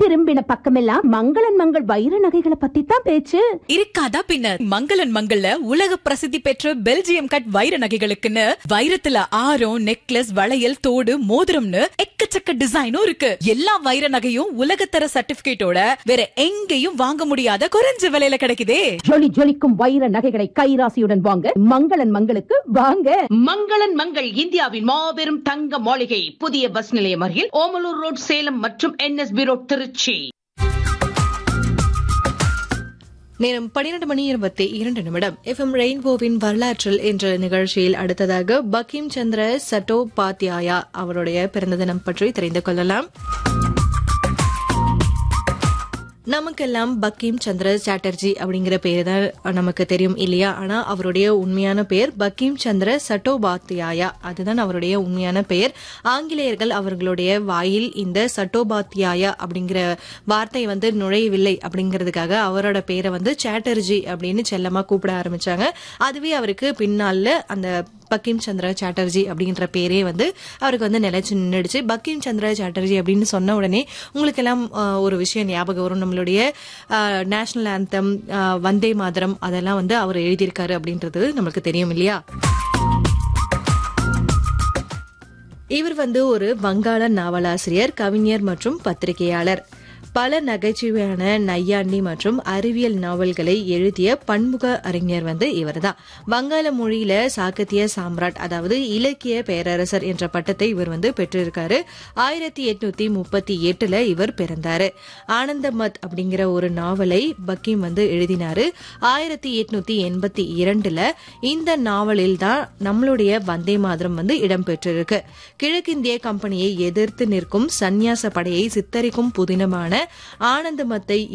திரும்பின பக்கமெல்லாம் மங்களன் மங்கள் வைர நகைகளை பத்தி தான் பேச்சு இருக்காதா பின்ன மங்களன் மங்கள்ல உலக பிரசித்தி பெற்ற பெல்ஜியம் கட் வைர நகைகளுக்குன்னு வைரத்துல ஆரம் நெக்லஸ் வளையல் தோடு மோதிரம்னு எக்கச்சக்க டிசைனும் இருக்கு எல்லா வைர நகையும் உலகத்தர சர்டிபிகேட்டோட வேற எங்கேயும் வாங்க முடியாத குறைஞ்ச விலையில கிடைக்குதே ஜொலி ஜொலிக்கும் வைர நகைகளை கைராசியுடன் வாங்க மங்களன் மங்களுக்கு வாங்க மங்களன் மங்கள் இந்தியாவின் மாபெரும் தங்க மாளிகை புதிய பஸ் நிலையம் அருகில் ஓமலூர் ரோட் சேலம் மற்றும் என்எஸ்பி ரோட் திருச்சி நேரம் பன்னிரண்டு மணி இருபத்தி இரண்டு நிமிடம் எஃப்எம் ரெயின்போவின் வரலாற்றில் என்ற நிகழ்ச்சியில் அடுத்ததாக பக்கிம் சந்திர சட்டோபாத்யாயா அவருடைய பிறந்த தினம் பற்றி தெரிந்து கொள்ளலாம் நமக்கெல்லாம் பக்கிம் சந்திர சாட்டர்ஜி அப்படிங்கிற பேர் தான் நமக்கு தெரியும் இல்லையா ஆனா அவருடைய உண்மையான பெயர் பக்கிம் சந்திர சட்டோபாத்யாயா அதுதான் அவருடைய உண்மையான பெயர் ஆங்கிலேயர்கள் அவர்களுடைய வாயில் இந்த சட்டோபாத்யாயா அப்படிங்கிற வார்த்தை வந்து நுழையவில்லை அப்படிங்கிறதுக்காக அவரோட பேரை வந்து சாட்டர்ஜி அப்படின்னு செல்லமா கூப்பிட ஆரம்பிச்சாங்க அதுவே அவருக்கு பின்னால அந்த பக்கிம் சந்திர சாட்டர்ஜி அப்படின்ற பேரே வந்து அவருக்கு வந்து நிலைச்சு நின்றுடுச்சு பக்கிம் சந்திர சாட்டர்ஜி அப்படின்னு சொன்ன உடனே உங்களுக்கு எல்லாம் ஆஹ், ஒரு விஷயம் ஞாபகம் வரும் நம்மளுடைய நேஷனல் ஆந்தம் வந்தே மாதரம் அதெல்லாம் வந்து அவர் எழுதியிருக்காரு அப்படின்றது நம்மளுக்கு தெரியும் இல்லையா இவர் வந்து ஒரு வங்காள நாவலாசிரியர் கவிஞர் மற்றும் பத்திரிகையாளர் பல நகைச்சுவையான நையாண்டி மற்றும் அறிவியல் நாவல்களை எழுதிய பன்முக அறிஞர் வந்து இவர்தான் வங்காள மொழியில சாக்கத்திய சாம்ராட் அதாவது இலக்கிய பேரரசர் என்ற பட்டத்தை இவர் வந்து பெற்றிருக்காரு ஆயிரத்தி எட்நூத்தி முப்பத்தி எட்டுல இவர் பிறந்தாரு ஆனந்தமத் அப்படிங்கிற ஒரு நாவலை பக்கீம் வந்து எழுதினாரு ஆயிரத்தி எட்நூத்தி எண்பத்தி இரண்டுல இந்த நாவலில் தான் நம்மளுடைய வந்தே மாதரம் வந்து இடம்பெற்றிருக்கு கிழக்கிந்திய கம்பெனியை எதிர்த்து நிற்கும் சந்நியாச படையை சித்தரிக்கும் புதினமான ஆனந்தமத்தை